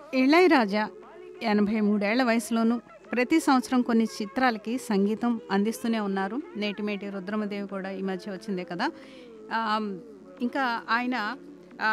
ఇళయరాజా ఎనభై మూడేళ్ల వయసులోనూ ప్రతి సంవత్సరం కొన్ని చిత్రాలకి సంగీతం అందిస్తూనే ఉన్నారు నేటిమేటి రుద్రమదేవి కూడా ఈ మధ్య వచ్చిందే కదా ఆ, ఇంకా ఆయన ఆ,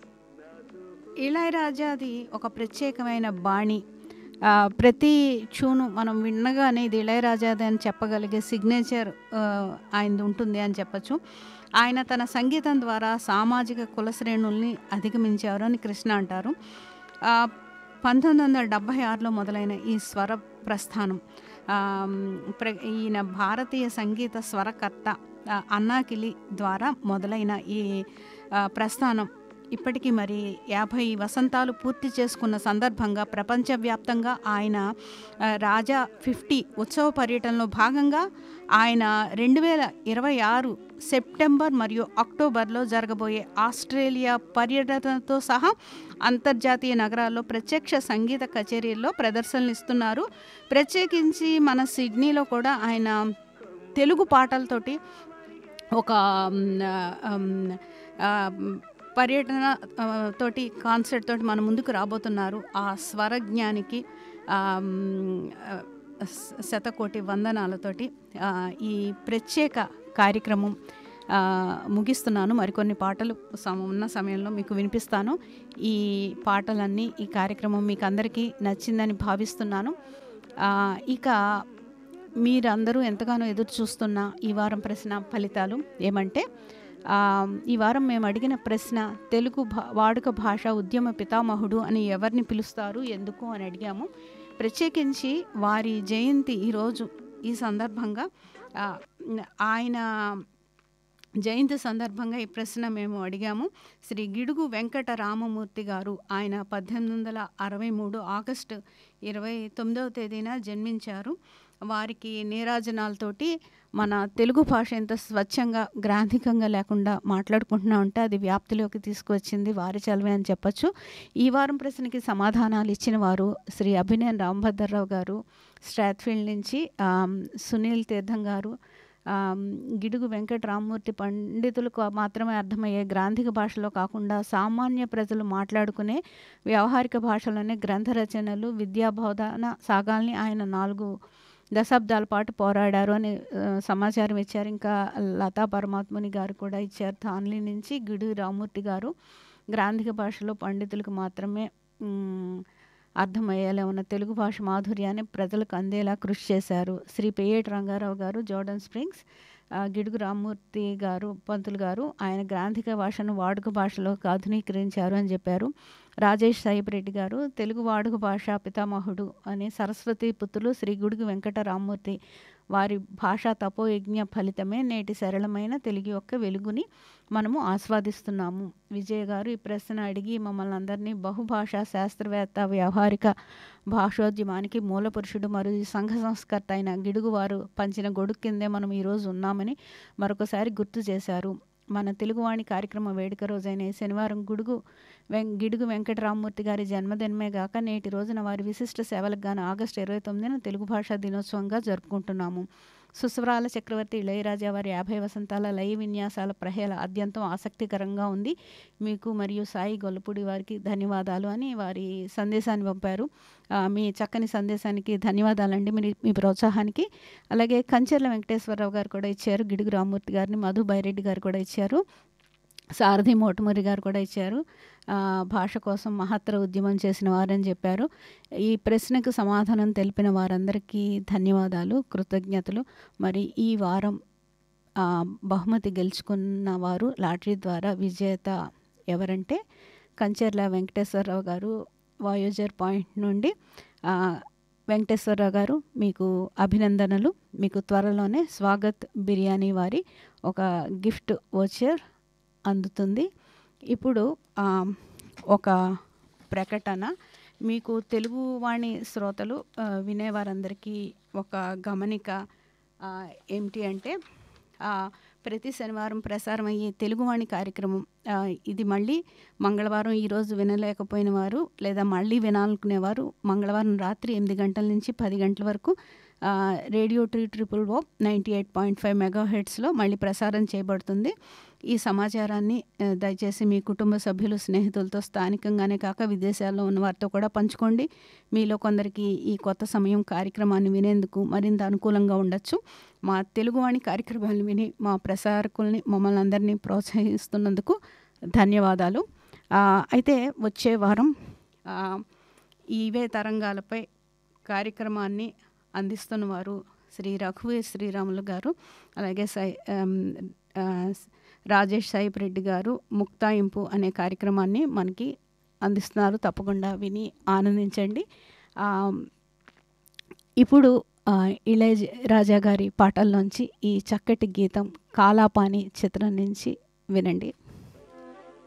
ఇళయరాజాది ఒక ప్రత్యేకమైన బాణి ఆ, ప్రతి ట్యూను మనం విన్నగానే ఇది ఇళయరాజాది అని చెప్పగలిగే సిగ్నేచర్ ఆ, ఆయనది ఉంటుంది అని చెప్పచ్చు ఆయన తన సంగీతం ద్వారా సామాజిక కుల శ్రేణుల్ని అధిగమించారు అని కృష్ణ అంటారు ఆ, పంతొమ్మిది వందల డెబ్భై ఆరులో మొదలైన ఈ స్వర ప్రస్థానం ఆ, ప్ర ఈయన భారతీయ సంగీత స్వరకర్త ఆ, అన్నాకిలి ద్వారా మొదలైన ఈ ఆ, ప్రస్థానం ఇప్పటికీ మరి యాభై వసంతాలు పూర్తి చేసుకున్న సందర్భంగా ప్రపంచవ్యాప్తంగా ఆయన ఆ, రాజా ఫిఫ్టీ ఉత్సవ పర్యటనలో భాగంగా ఆయన రెండు వేల ఇరవై ఆరు సెప్టెంబర్ మరియు అక్టోబర్లో జరగబోయే ఆస్ట్రేలియా పర్యటనతో సహా అంతర్జాతీయ నగరాల్లో ప్రత్యక్ష సంగీత కచేరీల్లో ప్రదర్శనలు ఇస్తున్నారు ప్రత్యేకించి మన సిడ్నీలో కూడా ఆయన తెలుగు పాటలతోటి ఒక మ్, ఆ, మ్, ఆ, మ్, పర్యటన ఆ, తోటి కాన్సర్ట్ తోటి మన ముందుకు రాబోతున్నారు ఆ స్వరజ్ఞానికి ఆ, మ్, ఆ, శ- శతకోటి వందనాలతోటి ఆ, ఈ ప్రత్యేక కార్యక్రమం ఆ, ముగిస్తున్నాను మరికొన్ని పాటలు సమ- ఉన్న సమయంలో మీకు వినిపిస్తాను ఈ పాటలన్నీ ఈ కార్యక్రమం మీకు అందరికీ నచ్చిందని భావిస్తున్నాను ఆ, ఇక మీరందరూ ఎంతగానో ఎదురు చూస్తున్న ఈ వారం ప్రశ్న ఫలితాలు ఏమంటే ఆ, ఈ వారం మేము అడిగిన ప్రశ్న తెలుగు భా వాడుక భాష ఉద్యమ పితామహుడు అని ఎవరిని పిలుస్తారు ఎందుకు అని అడిగాము ప్రత్యేకించి వారి జయంతి ఈరోజు ఈ సందర్భంగా ఆ, ఆయన జయంతి సందర్భంగా ఈ ప్రశ్న మేము అడిగాము శ్రీ గిడుగు వెంకట రామమూర్తి గారు ఆయన పద్దెనిమిది వందల అరవై మూడు ఆగస్టు ఇరవై తొమ్మిదవ తేదీన జన్మించారు వారికి నీరాజనాలతోటి మన తెలుగు భాష ఎంత స్వచ్ఛంగా గ్రాంధికంగా లేకుండా మాట్లాడుకుంటున్నా ఉంటే అది వ్యాప్తిలోకి తీసుకువచ్చింది వారి చలవే అని చెప్పచ్చు ఈ వారం ప్రశ్నకి సమాధానాలు ఇచ్చిన వారు శ్రీ అభినయన్ రాంభద్రరావు గారు స్ట్రాత్ఫీల్డ్ నుంచి ఆమ్, సునీల్ తీర్థం గారు ఆమ్, గిడుగు వెంకట రామ్మూర్తి పండితులకు మాత్రమే అర్థమయ్యే గ్రాంధిక భాషలో కాకుండా సామాన్య ప్రజలు మాట్లాడుకునే వ్యవహారిక భాషలోనే గ్రంథ రచనలు విద్యా బోధన సాగాల్ని ఆయన నాలుగు దశాబ్దాల పాటు పోరాడారు అని ఆ, సమాచారం ఇచ్చారు ఇంకా లతా పరమాత్ముని గారు కూడా ఇచ్చారు తాన్లీ నుంచి గిడుగు రామ్మూర్తి గారు గ్రాంధిక భాషలో పండితులకు మాత్రమే మ్, అర్థమయ్యేలా ఉన్న తెలుగు భాష మాధుర్యాన్ని ప్రజలకు అందేలా కృషి చేశారు శ్రీ పేయేటి రంగారావు గారు జోర్డన్ స్ప్రింగ్స్ ఆ, గిడుగు రామ్మూర్తి గారు పంతులు గారు ఆయన గ్రాంధిక భాషను వాడుక భాషలోకి ఆధునీకరించారు అని చెప్పారు రాజేష్ సాయిబ్ రెడ్డి గారు తెలుగు వాడుక భాష పితామహుడు అని సరస్వతి పుత్రులు శ్రీ గుడుగు వెంకట రామ్మూర్తి వారి భాషా తపోయజ్ఞ ఫలితమే నేటి సరళమైన తెలుగు యొక్క వెలుగుని మనము ఆస్వాదిస్తున్నాము విజయ్ గారు ఈ ప్రశ్న అడిగి మమ్మల్ని అందరినీ బహుభాషా శాస్త్రవేత్త వ్యవహారిక భాషోద్యమానికి మూల పురుషుడు మరియు సంఘ సంస్కర్త అయిన గిడుగు వారు పంచిన గొడుగు కిందే మనం ఈరోజు ఉన్నామని మరొకసారి గుర్తు చేశారు మన తెలుగువాణి కార్యక్రమ వేడుక రోజైన ఈ శనివారం గుడుగు వెం గిడుగు వెంకటరామమూర్తి గారి జన్మదినమే గాక నేటి రోజున వారి విశిష్ట సేవలకు గాను ఆగస్టు ఇరవై తొమ్మిదిన తెలుగు భాషా దినోత్సవంగా జరుపుకుంటున్నాము సుస్వరాల చక్రవర్తి ఇళయరాజా వారి యాభై వసంతాల లయ విన్యాసాల ప్రహేళ అత్యంతం ఆసక్తికరంగా ఉంది మీకు మరియు సాయి గొల్లపూడి వారికి ధన్యవాదాలు అని వారి సందేశాన్ని పంపారు ఆ, మీ చక్కని సందేశానికి ధన్యవాదాలండి మీ మీ ప్రోత్సాహానికి అలాగే కంచెర్ల వెంకటేశ్వరరావు గారు కూడా ఇచ్చారు గిడుగు రామ్మూర్తి గారిని మధు బైరెడ్డి గారు కూడా ఇచ్చారు సారథి మోటుమూరి గారు కూడా ఇచ్చారు ఆ, భాష కోసం మహత్తర ఉద్యమం చేసిన వారని చెప్పారు ఈ ప్రశ్నకు సమాధానం తెలిపిన వారందరికీ ధన్యవాదాలు కృతజ్ఞతలు మరి ఈ వారం ఆ, బహుమతి గెలుచుకున్న వారు లాటరీ ద్వారా విజేత ఎవరంటే కంచెర్ల వెంకటేశ్వరరావు గారు వాయోజర్ పాయింట్ నుండి ఆ, వెంకటేశ్వరరావు గారు మీకు అభినందనలు మీకు త్వరలోనే స్వాగత్ బిర్యానీ వారి ఒక గిఫ్ట్ వోచర్ అందుతుంది ఇప్పుడు ఆ, ఒక ప్రకటన మీకు తెలుగు వాణి శ్రోతలు ఆ, వినేవారందరికీ ఒక గమనిక ఆ, ఏమిటి అంటే ఆ, ప్రతి శనివారం ప్రసారం అయ్యే తెలుగువాణి కార్యక్రమం ఆ, ఇది మళ్ళీ మంగళవారం ఈరోజు వినలేకపోయిన వారు లేదా మళ్ళీ వినాలనుకునేవారు మంగళవారం రాత్రి ఎనిమిది గంటల నుంచి పది గంటల వరకు ఆ, radio three triple O ninety eight point five mega హెడ్స్లో మళ్ళీ ప్రసారం చేయబడుతుంది ఈ సమాచారాన్ని ఆ, దయచేసి మీ కుటుంబ సభ్యులు స్నేహితులతో స్థానికంగానే కాక విదేశాల్లో ఉన్న వారితో కూడా పంచుకోండి మీలో కొందరికి ఈ కొత్త సమయం కార్యక్రమాన్ని వినేందుకు మరింత అనుకూలంగా ఉండొచ్చు మా తెలుగువాణి కార్యక్రమాలను విని మా ప్రసారకుల్ని మమ్మల్ని అందరినీ ప్రోత్సహిస్తున్నందుకు ధన్యవాదాలు ఆ, అయితే వచ్చే వారం ఆ, ఈవే తరంగాలపై కార్యక్రమాన్ని అందిస్తున్న వారు శ్రీ రఘువీర్ శ్రీరాములు గారు అలాగే సై ఆమ్, ఆ, రాజేష్ సాయిప్ రెడ్డి గారు ముక్తాయింపు అనే కార్యక్రమాన్ని మనకి అందిస్తున్నారు తప్పకుండా విని ఆనందించండి ఆ, ఇప్పుడు ఆ, ఇళయ రాజా గారి పాటల్లోంచి ఈ చక్కటి గీతం కాలాపాని చిత్రం నుంచి వినండి